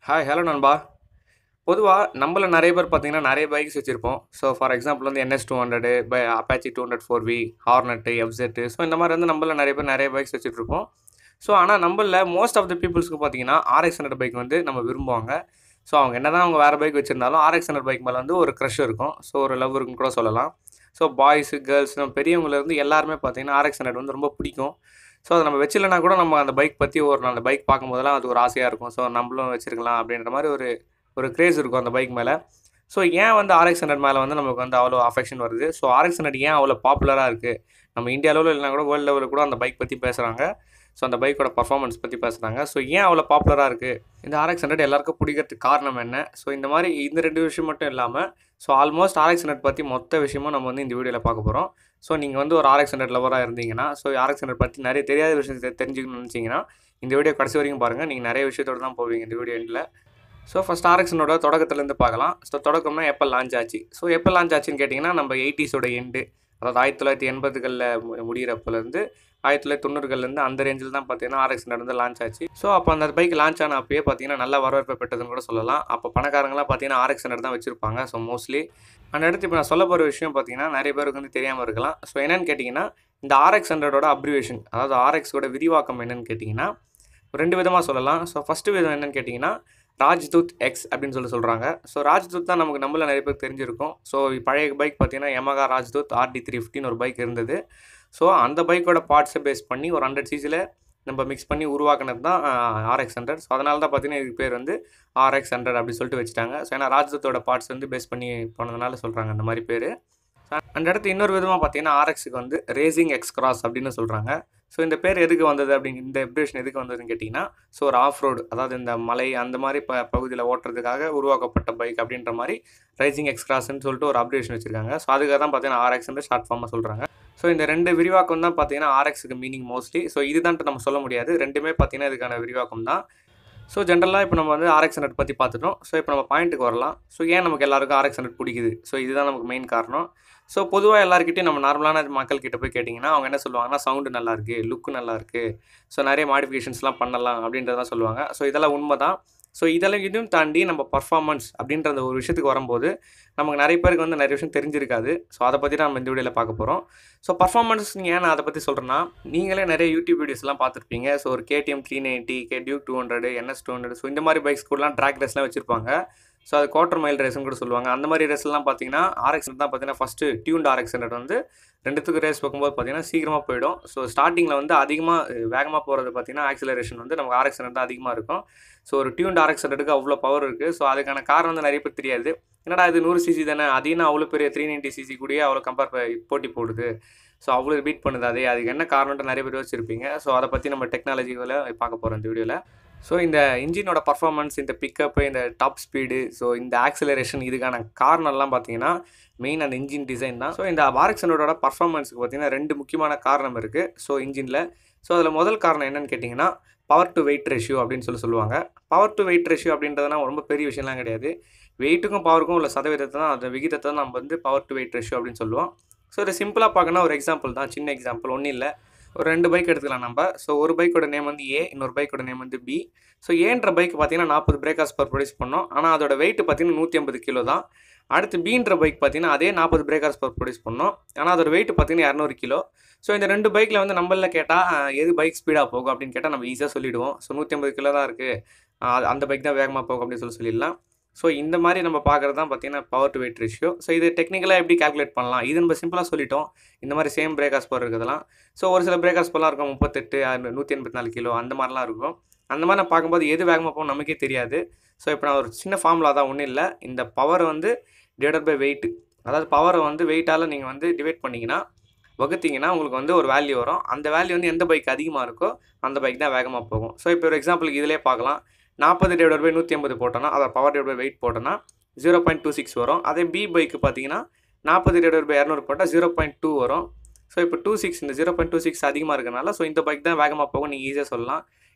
hi hello நண்பா பொதுவாக நம்மள நிறைய பேர் பார்த்தீங்கன்னா நிறைய பைக்ஸ் வச்சுருப்போம் ஸோ ஃபார் எக்ஸாம்பிள் வந்து என்எஸ் டூ ஹண்ட்ரடு பை Apache two hundred four V hornet எஃப்செட்டு ஸோ இந்த மாதிரி வந்து நம்மள நிறைய பேர் நிறைய பைக்ஸ் வச்சுட்ருப்போம் ஸோ ஆனால் நம்மள மோஸ்ட் ஆஃப் த பீப்புள்ஸ்க்கு பார்த்தீங்கன்னா ஆர்எக்ஸ் ஹண்ட்ரட் பைக் வந்து நம்ம விரும்புவாங்க ஸோ அவங்க என்ன தான் அவங்க வேறு பைக் வச்சுருந்தாலும் ஆர்எக்ஸ் ஹண்ட்ரட் பைக் மேலே வந்து ஒரு க்ரஷ் இருக்கும் ஸோ ஒரு லவ் இருக்குன்னு கூட சொல்லலாம் ஸோ பாய்ஸு கேர்ள்ஸ் நம்ம பெரியவங்கலேருந்து எல்லாருமே பார்த்தீங்கன்னா ஆர்எக்ஸ் ஹண்ட்ரட் வந்து ரொம்ப பிடிக்கும் ஸோ அதை நம்ம வச்சிடலனா கூட நம்ம அந்த பைக் பற்றி ஒரு அந்த பைக் பார்க்கும்போதெல்லாம் அது ஒரு ஆசையாக இருக்கும் ஸோ நம்மளும் வச்சிருக்கலாம் அப்படின்ற மாதிரி ஒரு ஒரு க்ரேஸ் இருக்கும் அந்த பைக் மேலே ஸோ ஏன் வந்து ஆர்எக்ஸ் ஹண்ட்ரட் மேலே வந்து நமக்கு வந்து அவ்வளோ அஃபெக்ஷன் வருது ஸோ ஆர்எக்ஸ் ஹண்ட்ரட் ஏன் அவ்வளோ பாப்புலராக இருக்குது நம்ம இந்தியா லெவலில் இல்லைனா கூட வேர்ல்டு லெவலில் கூட அந்த பைக் பற்றி பேசுகிறாங்க ஸோ அந்த பைக்கோட பர்ஃபார்மன்ஸ் பற்றி பேசுகிறாங்க ஸோ ஏன் அவ்வளோ பாப்புலராக இருக்குது இந்த ஆர்எக்ஸ் ஹண்ட்ரட் எல்லாருக்கும் பிடிக்கிறதுக்கு காரணம் என்ன ஸோ இந்த மாதிரி இந்த ரெண்டு விஷயம் மட்டும் இல்லாமல் ஸோ ஆல்மோஸ்ட் ஆர்எக்ஸ் ஹண்ட்ரட் பற்றி மொத்த விஷயமும் நம்ம வந்து இந்த வீடியோவில் பார்க்க போகிறோம் ஸோ நீங்கள் வந்து ஒரு ஆர்எக்ஸ் ஹண்ட்ரட் லவராக இருந்தீங்கன்னா ஸோ ஆர்எக்ஸ் ஹண்ட்ரட் பற்றி நிறைய தெரியாத விஷயம் தெ- தெரிஞ்சுக்கணும்னு நினச்சிங்கன்னா இந்த வீடியோ கடைசி வரைக்கும் பாருங்கள் நீங்கள் நிறைய விஷயத்தோட தான் போவீங்க இந்த வீடியோ எண்டில் ஸோ ஃபஸ்ட் ஆர்எக்ஸனோட தொடக்கத்துலேருந்து பார்க்கலாம் ஸோ தொடக்கம்னா எப்போ லான்ச் ஆச்சு ஸோ எப்போ லான்ச் ஆச்சுன்னு கேட்டிங்கன்னா நம்ம எயிட்டிஸோட எண்டு அதாவது ஆயிரத்தி தொள்ளாயிரத்தி எண்பதுகளில் முடிகிறப்பலேருந்து ஆயிரத்தி தொள்ளாயிரத்தி தொண்ணூறுகள்லேருந்து அந்த ரேஞ்சில் தான் பார்த்தீங்கன்னா ஆர்எக்ஸ் நடந்து லான்ச் ஆச்சு ஸோ அப்போ அந்த பைக் லான்ச் ஆன அப்பயே பார்த்தீங்கன்னா நல்ல வரவேற்பை பெற்றதுன்னு கூட சொல்லலாம் அப்போ பணக்காரங்களாம் பார்த்தீங்கன்னா ஆர்எக்ஸ் ஹண்ட்ரட் தான் வச்சிருப்பாங்க ஸோ மோஸ்ட்லி அந்த இடத்து இப்போ நான் சொல்ல போகிற விஷயம் பார்த்தீங்கன்னா நிறைய பேருக்கு வந்து தெரியாமல் இருக்கலாம் ஸோ என்னன்னு கேட்டிங்கன்னா இந்த ஆர்எக்ஸ் ஹண்ட்ரடோட அப்ரிவேஷன் அதாவது ஆர்எக்ஸோட விரிவாக்கம் என்னன்னு கேட்டிங்கன்னா ரெண்டு விதமாக சொல்லலாம் ஸோ ஃபஸ்ட்டு விதம் என்னன்னு கேட்டிங்கன்னா ராஜ்தூத் எக்ஸ் அப்படின்னு சொல்லி சொல்கிறாங்க ஸோ ராஜ்தூத் தான் நமக்கு நம்மள நிறைய பேர் தெரிஞ்சிருக்கும் ஸோ பழைய பைக் பார்த்தீங்கன்னா Yamaha ராஜ்தூத் ஆர்டி த்ரீ ஃபிஃப்டின்னு ஒரு பைக் இருந்தது ஸோ அந்த பைக்கோட பார்ட்ஸை பேஸ் பண்ணி ஒரு ஹண்ட்ரட் சிசியில் நம்ம மிக்ஸ் பண்ணி உருவாக்குனது தான் ஆர்எக்ஸ் ஹண்ட்ரட் ஸோ அதனால தான் பார்த்தீங்கன்னா இதுக்கு பேர் வந்து ஆர்எக்ஸ் ஹண்ட்ரட் அப்படி சொல்லிட்டு வச்சுட்டாங்க ஸோ ஏன்னா ராஜ்தூத்தோட பார்ட்ஸ் வந்து பேஸ் பண்ணி போனதுனால சொல்கிறாங்க அந்த மாதிரி பேர் அந்த இடத்து இன்னொரு விதமாக பார்த்தீங்கன்னா ஆர்எக்ஸுக்கு வந்து ரேசிங் எக்ஸ் கிராஸ் அப்படின்னு சொல்கிறாங்க ஸோ இந்த பேர் எதுக்கு வந்தது அப்படிங்க இந்த எப்ரேஷன் எதுக்கு வந்ததுன்னு கேட்டிங்கன்னா ஸோ ஒரு ஆஃப் ரோடு அதாவது இந்த மலை அந்த மாதிரி ப பகுதியில் ஓட்டுறதுக்காக உருவாக்கப்பட்ட பைக் அப்படின்ற மாதிரி ரைசிங் எக்ஸ்கிராஸ்ன்னு சொல்லிட்டு ஒரு அப்ரேஷன் வச்சிருக்காங்க ஸோ அதுக்காக தான் பார்த்தீங்கன்னா ஆர்எக்ஸ் வந்து ஷார்ட் ஃபார்மாக சொல்கிறாங்க ஸோ இந்த ரெண்டு விரிவாக்கம் தான் பார்த்தீங்கன்னா ஆர்எக்ஸுக்கு மீனிங் மோஸ்ட்லி ஸோ இதுதான் நம்ம சொல்ல முடியாது ரெண்டுமே பார்த்தீங்கன்னா இதுக்கான விரிவாக்கம் தான் ஸோ ஜென்ரலாக இப்போ நம்ம வந்து ஆர்எக்ஸ் ஹண்ட்ரட் பற்றி பார்த்துட்டோம் ஸோ இப்போ நம்ம பாயிண்ட்டுக்கு வரலாம் ஸோ ஏன் நமக்கு எல்லாருக்கும் ஆர்எக்ஸ் ஹண்ட்ரட் பிடிக்குது ஸோ இதுதான் நமக்கு மெயின் காரணம் ஸோ பொதுவாக எல்லாருக்கிட்டையும் நம்ம நார்மலான மக்கள் கிட்ட போய் கேட்டிங்கன்னா அவங்க என்ன சொல்லுவாங்கன்னா சவுண்டு நல்லா இருக்கு லுக்கு நல்லா இருக்கு ஸோ நிறைய மாடிஃபிகேஷன்ஸ்லாம் பண்ணலாம் அப்படின்றதான் சொல்லுவாங்க ஸோ இதெல்லாம் உண்மை தான் ஸோ இதெல்லாம் இதையும் தாண்டி நம்ம பர்ஃபார்மன்ஸ் அப்படின்ற அந்த ஒரு விஷயத்துக்கு வரும்போது நமக்கு நிறைய பேருக்கு வந்து நிறைய விஷயம் தெரிஞ்சிருக்காது ஸோ அதை பற்றி நம்ம இந்த வீடியோவில் பார்க்க போகிறோம் ஸோ பர்ஃபார்மன்ஸ் ஏன் நான் அதை பற்றி சொல்கிறேன்னா நீங்களே நிறைய யூடியூப் வீடியோஸ்லாம் பார்த்துருப்பீங்க ஸோ ஒரு KTM three ninety K Duke two hundred NS two hundred so இந்த மாதிரி பைக்ஸ் கூடலாம் ட்ராக் ரேஸ்லாம் வச்சிருப்பாங்க ஸோ அது குவார்டர் மைல் ரேஸ்னு கூட சொல்லுவாங்க அந்த மாதிரி ரேஸ்லாம் பார்த்தீங்கன்னா ஆர்எக்ஸ் தான் பார்த்தீங்கன்னா ஃபஸ்ட்டு டியூன்ட் ஆர்எக்ஸ் ஹண்ட்ரட் வந்து ரெண்டுத்துக்கு ரேஸ் பார்க்கும்போது பார்த்தீங்கன்னா சீக்கிரமாக போயிடும் ஸோ ஸ்டார்டிங்கில் வந்து அதிகமாக வேகமாக போகிறது பார்த்தீங்கன்னா ஆக்சிலரேஷன் வந்து நமக்கு ஆர்எக்ஸ் ஹண்ட்ரட் தான் அதிகமாக இருக்கும் ஸோ ஒரு டியூன்ட் ஆர்எக்ஸ் ஹண்ட்ரடுக்கு அவ்வளோ பவர் இருக்குது ஸோ அதுக்கான காரணம் வந்து நிறைய பேர் தெரியாது என்னடா இது நூறு சிசி தானே அதையும் அவ்வளோ பெரிய த்ரீ நைன்ட்டி சிசி கூடயே அவ்வளோ கம்பேர் போட்டி போடுது ஸோ அவ்வளோ பீட் பண்ணுது அதே அதுக்கு என்ன காரணம்ட்டு நிறைய பேர் வச்சுருப்பீங்க ஸோ அதை பற்றி நம்ம டெக்னாலஜிகளை பார்க்க போகிறோம் இந்த வீடியோவில் ஸோ இந்த இன்ஜினோட பர்ஃபார்மன்ஸ் இந்த பிக்கப்பு இந்த டாப் ஸ்பீடு ஸோ இந்த ஆக்சிலரேஷன் இதுக்கான காரணம்லாம் பார்த்தீங்கன்னா மெயின் அந்த இன்ஜின் டிசைன் தான் ஸோ இந்த ஆர்எக்ஸனோட பர்ஃபார்மன்ஸுக்கு பார்த்தீங்கன்னா ரெண்டு முக்கியமான காரணம் இருக்குது ஸோ இன்ஜினில் ஸோ அதில் முதல் காரணம் என்னன்னு கேட்டிங்கன்னா பவர் டு வெயிட் ரேஷியோ அப்படின்னு சொல்லி சொல்லுவாங்க பவர் டு வெயிட் ரேஷியோ அப்படின்றதுனா ரொம்ப பெரிய விஷயம்லாம் கிடையாது வெயிட்டுக்கும் பவருக்கும் உள்ள சதவீதத்தை தான் அந்த விகிதத்தை தான் நம்ம வந்து பவர் டு வெயிட் ரேஷியோ அப்படின்னு சொல்லுவோம் ஸோ இதை சிம்பிளாக பார்க்கணும் ஒரு எக்ஸாம்பிள் தான் சின்ன எக்ஸாம்பிள் ஒன்றும் இல்லை ஒரு ரெண்டு பைக் எடுத்துக்கலாம் நம்ம ஸோ ஒரு பைக்கோட நேம் வந்து ஏ இன்னொரு பைக்கோட நேம் வந்து பி ஸோ ஏன்ற பைக் பார்த்தீங்கன்னா நாற்பது பிரேக்கர்ஸ் பர் ப்ரொடியூஸ் பண்ணோம் ஆனால் அதோட வெயிட் பார்த்தீங்கன்னா நூற்றி ஐம்பது கிலோ தான் அடுத்து பீன்ற பைக் பார்த்தீங்கன்னா அதே நாற்பது பிரேக்கர்ஸ் பர் ப்ரொடியூஸ் பண்ணோம் ஆனால் அதோட வெயிட் பார்த்தீங்கன்னா இரநூறு கிலோ ஸோ இந்த ரெண்டு பைக்கில் வந்து நம்மள கேட்டால் எது பைக் ஸ்பீடாக போகும் அப்படின்னு கேட்டால் நம்ம ஈஸியாக சொல்லிவிடுவோம் ஸோ நூற்றி ஐம்பது கிலோ தான் இருக்குது அந்த பைக் தான் வேகமாக போகும் அப்படின்னு சொல்லி சொல்லிடலாம் ஸோ இந்த மாதிரி நம்ம பார்க்குறது தான் பார்த்தீங்கன்னா power to weight ratio so இது டெக்னிக்கலாக எப்படி கால்குலேட் பண்ணலாம் இது நம்ம சிம்பிளாக சொல்லிட்டோம் இந்த மாதிரி சேம் பிரேக்கர்ஸ் பவர் இருக்கிறதுலாம் ஸோ ஒரு சில பிரேக்கர்ஸ் பல்லாம் இருக்கும் முப்பத்தெட்டு நூற்றி எண்பத்தி நாலு கிலோ அந்த மாதிரிலாம் இருக்கும் அந்த மாதிரி நான் பார்க்கும்போது எது வேகமாக போகும் நமக்கே தெரியாது ஸோ இப்போ நான் ஒரு சின்ன ஃபார்முலா தான் ஒன்றும் இல்லை இந்த பவர் வந்து டிவைடட் பை வெயிட் அதாவது பவரை வந்து வெயிட்டால் நீங்கள் வந்து டிவைட் பண்ணிங்கன்னா வகுத்தீங்கன்னா உங்களுக்கு வந்து ஒரு வேல்யூ வரும் அந்த வேல்யூ வந்து எந்த பைக் அதிகமாக இருக்கோ அந்த பைக் தான் வேகமாக போகும் ஸோ இப்போ ஒரு எக்ஸாம்பிளுக்கு இதிலே பார்க்கலாம் நாற்பது டிவைடட் பை நூற்றி ஐம்பது போட்டோன்னா அதை பவர் டிவைட் பை வெயிட் போட்டோன்னா ஜீரோ பாயிண்ட் டூ சிக்ஸ் வரும் அதே பி பைக்கு பார்த்தீங்கன்னா நாற்பது டிவைட் பை இரநூறு போட்டால் ஜீரோ பாயிண்ட் டூ வரும் ஸோ இப்போ டூ சிக்ஸ் இந்த ஜீரோ பாயிண்ட் டூ சிக்ஸ் அதிகமாக இருக்கனால ஸோ இந்த பைக் தான் வேகமாக போகும் நீங்கள் ஈஸியாக சொல்லலாம்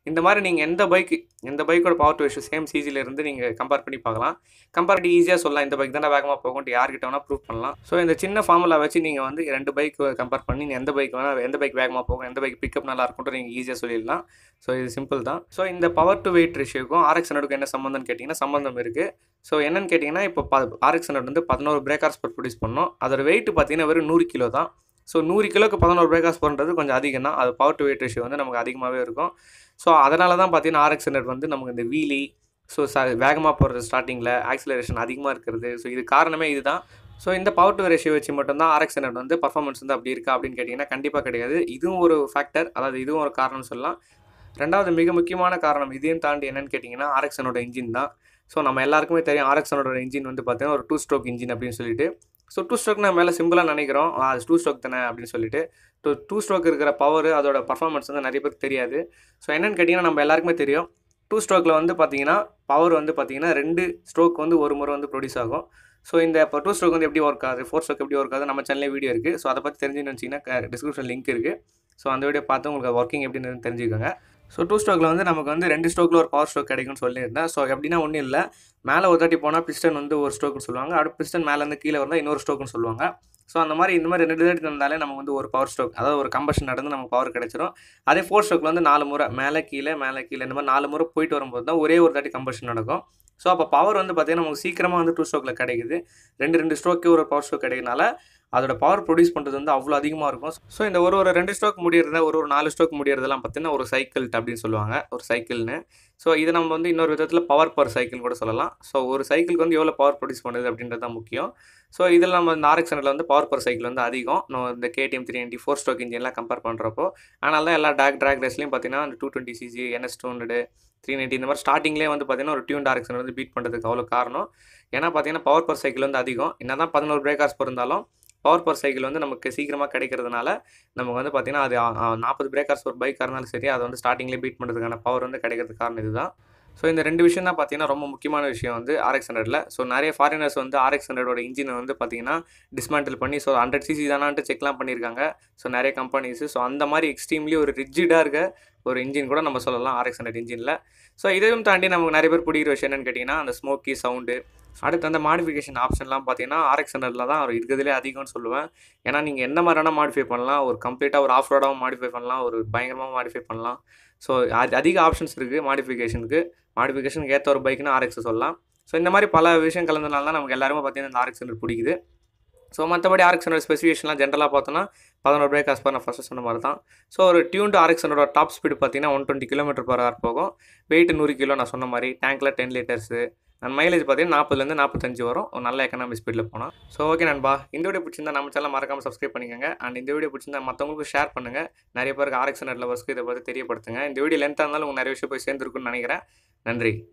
இந்த மாதிரி நீங்கள் எந்த பைக் எந்த பைக்கோட பவர் டு ரேஷியோ சேம் சிஜியில் இருந்து நீங்கள் கம்பேர் பண்ணி பார்க்கலாம் கம்பேரிட்டி ஈஸியாக சொல்லலாம் இந்த பைக் தானே வேகமாக போகும்ட்டு யார்கிட்ட வேணால் ப்ரூவ் பண்ணலாம் ஸோ இந்த சின்ன ஃபார்முலா வச்சு நீங்கள் வந்து ரெண்டு பைக் கம்பேர் பண்ணி நீ எந்த பைக் வேணால் எந்த பைக் வேகமாக போகும் எந்த பைக் பிக்கப் நல்லா இருக்கும்ட்டு நீங்கள் ஈஸியாக சொல்லிடலாம் ஸோ இது சிம்பிள் தான் ஸோ இந்த பவர் டு வெயிட் ரேஷியோக்கும் ஆர்எக்ஸ் ஹண்ட்ரடுக்கும் என்ன சம்மந்தம்னு கேட்டிங்கன்னா சம்மந்தம் இருக்குது ஸோ என்னன்னு கேட்டிங்கன்னா இப்போ ப ஆர்எக்ஸ் ஹண்ட்ரட் வந்து பதினோரு பிரேக்கர்ஸ் பர் ப்ரொடியூஸ் பண்ணோம் அதோட வெயிட் பார்த்தீங்கன்னா வெறும் நூறு கிலோ தான் ஸோ நூறு கிலோக்கு பதினோரு பிரேக்கர்ஸ் பண்ணுறது கொஞ்சம் அதிகம் தான் அது பவர் டு வெயிட் ரேஷியோ வந்து நமக்கு அதிகமாகவே இருக்கும் ஸோ அதனால தான் பார்த்தீங்கன்னா ஆர்எக்ஸ் ஹண்ட்ரட் வந்து நமக்கு இந்த வீலி ஸோ ச வேகமாக போகிறது ஸ்டார்டிங்கில் ஆக்சிலரேஷன் அதிகமாக இருக்கிறது ஸோ இது காரணமே இதுதான் ஸோ இந்த பவர் டு ரேஷியோ வச்சு மட்டும்தான் ஆர்எக்ஸ் ஹண்ட்ரட் வந்து பர்ஃபார்மன்ஸ் வந்து அப்படி இருக்கா அப்படின்னு கேட்டிங்கன்னா கண்டிப்பாக கிடையாது இதுவும் ஒரு ஃபேக்டர் அதாவது இதுவும் ஒரு காரணம் சொல்லலாம் ரெண்டாவது மிக முக்கியமான காரணம் இதையும் தாண்டி என்னன்னு கேட்டிங்கன்னா ஆர்எக்ஸனோட இன்ஜின் தான் ஸோ நம்ம எல்லாருக்குமே தெரியும் ஆர்எக்ஸனோட இன்ஜின் வந்து பார்த்தீங்கன்னா ஒரு டூ ஸ்ட்ரோக் இன்ஜின் அப்படின்னு சொல்லிட்டு ஸோ டூ ஸ்ட்ரோக் நம்ம மேலே சிம்பிளாக நினைக்கிறோம் ஆ, அது டூ ஸ்ட்ரோக் தானே அப்படின்னு சொல்லிட்டு டூ டூ ஸ்ட்ரோக் இருக்கிற பவர் அதோட பர்ஃபார்மன்ஸ் வந்து நிறைய பேருக்கு தெரியாது ஸோ என்னன்னு கேட்டிங்கன்னா நம்ம எல்லாருக்குமே தெரியும் டூ ஸ்ட்ரோக்கில் வந்து பார்த்தீங்கன்னா பவர் வந்து பார்த்தீங்கன்னா ரெண்டு ஸ்ட்ரோக் வந்து ஒரு முறை வந்து ப்ரொடியூஸ் ஆகும் ஸோ இந்த இப்போ டூ ஸ்ட்ரோக் வந்து எப்படி ஒர்க் ஆகுது ஃபோர் ஸ்ட்ரோக் எப்படி ஒர்க் ஆகுது நம்ம சேனல்லே வீடியோ இருக்குது ஸோ அதை பற்றி தெரிஞ்சுன்னு வச்சிங்கன்னா டிஸ்கிரிப்ஷன் லிங்க் இருக்குது ஸோ அந்த வீடியோ பார்த்து உங்களுக்கு ஒர்க்கிங் எப்படின்னு தெரிஞ்சுக்கோங்க ஸோ டூ ஸ்ட்ரோக்கில் வந்து நமக்கு வந்து ரெண்டு ஸ்ட்ரோக்கில் ஒரு பவர் ஸ்ட்ரோக் கிடைக்கும்னு சொல்லியிருந்தேன் ஸோ எப்படின்னா ஒன்றும் இல்லை மேலே ஒரு தாட்டி போனால் பிஸ்டன் வந்து ஒரு ஸ்ட்ரோக்னு சொல்லுவாங்க அடுத்து பிஸ்டன் மேலேருந்து கீழே வந்தால் இன்னொரு ஸ்ட்ரோக்னு சொல்லுவாங்க ஸோ அந்த மாதிரி இந்த மாதிரி ரெண்டு தாட்டி இருந்தாலே நமக்கு வந்து ஒரு பவர் ஸ்ட்ரோக் அதாவது ஒரு கம்பஷன் நடந்து நமக்கு பவர் கிடைச்சிரும் அதே ஃபோர் ஸ்ட்ரோக்கில் வந்து நாலு முறை மேலே கீழே மேலே கீழே இந்த மாதிரி நாலு முறை போயிட்டு வரும்போது தான் ஒரே ஒரு தாட்டி கம்பஷன் நடக்கும் ஸோ அப்போ பவர் வந்து பார்த்தீங்கன்னா நமக்கு சீக்கிரமாக வந்து டூ ஸ்ட்ரோக்கில் கிடைக்குது ரெண்டு ரெண்டு ஸ்ட்ரோக்கு ஒரு பவர் ஸ்ட்ரோக் கிடைக்கிறனால அதோட பவர் ப்ரொடியூஸ் பண்ணுறது வந்து அவ்வளோ அதிகமாக இருக்கும் ஸோ இந்த ஒரு ஒரு ரெண்டு ஸ்ட்ரோக் முடியறத ஒரு ஒரு நாலு ஸ்ட்ரோக் முடியறதெல்லாம் பார்த்தீங்கன்னா ஒரு சைக்கிள் அப்படின்னு சொல்லுவாங்க ஒரு சைக்கிள்னு ஸோ இது நம்ம வந்து இன்னொரு விதத்தில் பவர் பர் சைக்கிள் கூட சொல்லலாம் ஸோ ஒரு சைக்கிளுக்கு வந்து எவ்வளோ பவர் ப்ரொடியூஸ் பண்ணுது அப்படின்றது தான் முக்கியம் ஸோ இதில் நம்ம இந்த ஆர்எக்ஸ் வந்து பவர் பர் சைக்கிள் வந்து அதிகம் நம்ம இந்த KTM three ninety four stroke இன்ஜின்லாம் கம்பேர் பண்ணுறப்போ அதனால தான் எல்லா டாக் ட்ராக் ரேஸ்லையும் பார்த்தீங்கன்னா அந்த two twenty CC NS two hundred three ninety இந்த மாதிரி ஸ்டார்டிங்லேயே வந்து பார்த்தீங்கன்னா ஒரு டியூன் ஆர்எக்ஸ் வந்து பீட் பண்ணுறதுக்கு அவ்வளோ காரணம் ஏன்னா பார்த்தீங்கன்னா பவர் பர் சைக்கிள் வந்து அதிகம் என்ன தான் பதினோரு பிரேக்கர்ஸ் இருந்தாலும் பவர் பர் சைக்கிள் வந்து நமக்கு சீக்கிரமாக கிடைக்கிறதுனால நமக்கு வந்து பார்த்தீங்கன்னா அது நாற்பது பிரேக்கர்ஸ் ஒரு பைக்காக இருந்தாலும் சரி அதை வந்து ஸ்டார்டிங்லேயே பீட் பண்ணுறதுக்கான பவர் வந்து கிடைக்கிறதுக்கு காரணம் இதுதான் ஸோ இந்த ரெண்டு விஷயம் தான் பார்த்தீங்கன்னா ரொம்ப முக்கியமான விஷயம் வந்து ஆர்எக்ஸ் ஹண்ட்ரடில் ஸோ நிறைய ஃபாரினர்ஸ் வந்து ஆர்எக்ஸ் ஹண்ட்ரடோட இன்ஜினை வந்து பார்த்தீங்கன்னா டிஸ்மேண்டில் பண்ணி ஸோ ஹண்ட்ரட் சிசி தானான்ட்டு செக்லாம் பண்ணியிருக்காங்க ஸோ நிறைய கம்பெனிஸ் ஸோ அந்த மாதிரி எக்ஸ்ட்ரீம்லி ஒரு ரிஜிடாக இருக்க ஒரு இன்ஜின் கூட நம்ம சொல்லலாம் ஆர்எக்ஸ் ஹண்ட்ரட் இன்ஜினில் ஸோ இதையும் தாண்டி நமக்கு நிறைய பேர் பிடிக்கிற விஷயம் என்னன்னு கேட்டிங்கன்னா அந்த ஸ்மோக்கி சவுண்டு அடுத்து அந்த மாடிஃபிகேஷன் ஆப்ஷன்லாம் பார்த்தீங்கன்னா ஆர்எக்ஸ் ஹண்ட்ரடில் தான் ஒரு இருக்கிறதுலே அதிகம்னு சொல்லுவேன் ஏன்னா நீங்கள் எந்த மாதிரியான மாடிஃபை பண்ணலாம் ஒரு கம்ப்ளீட்டாக ஒரு ஆஃப் ரோடாகவும் மாடிஃபை பண்ணலாம் ஒரு பயங்கரமாக மாடிஃபை பண்ணலாம் ஸோ அது அதிக ஆப்ஷன்ஸ் இருக்குது மாடிஃபிகேஷனுக்கு மாடிஃபிகேஷனுக்கு ஏற்ற ஒரு பைக்னு ஆர்எக்ஸ் சொல்லலாம் ஸோ இந்த மாதிரி பல விஷயம் கலந்தனால தான் நமக்கு எல்லாருமே பார்த்தீங்கன்னா இந்த ஆர்எக்ஸ் ஹண்ட்ரட் பிடிக்குது ஸோ மற்றபடி ஆர்எக்ஸ் ஹண்ட்ரட் ஸ்பெசிஃபிகேஷன்லாம் ஜென்ரலாக பார்த்தோன்னா பதினோரு பிரேக் ஆஸ் நான் ஃபஸ்ட்டு சொன்ன மாதிரி தான் ஸோ ஒரு டியூன்டு ஆர்எக்ஸ் ஹண்ட்ரடோட டாப் ஸ்பீடு பார்த்தீங்கன்னா one twenty kilometre per hour போகும் வெயிட் நூறு கிலோ நான் சொன்ன மாதிரி டேங்க்கில் டென் லிட்டர்ஸு அண்ட் மைலேஜ் பார்த்தீங்கன்னா நாற்பதுலேருந்து நாற்பத்தஞ்சு வரும் ஒரு நல்ல எக்கனாமி ஸ்பீடில் போனால் ஸோ ஓகே நண்பா இந்த வீடியோ பிடிச்சிருந்தா நம்ம சேனல் மறக்காமல் சப்ஸ்கிரைப் பண்ணிக்கோங்க அண்ட் இந்த வீடியோ பிடிச்சிருந்தா மற்றவங்களுக்கு ஷேர் பண்ணுங்கள் நிறைய பேருக்கு ஆர்எக்ஸ் ஹண்ட்ரட் லவர்ஸ்க்கு இதை பற்றி தெரியப்படுத்துங்க இந்த வீடியோ லென்த்தாக இருந்தாலும் உங்களுக்கு நிறைய விஷயம் போய் சேர்ந்துருக்குன்னு நினைக்கிறேன் நன்றி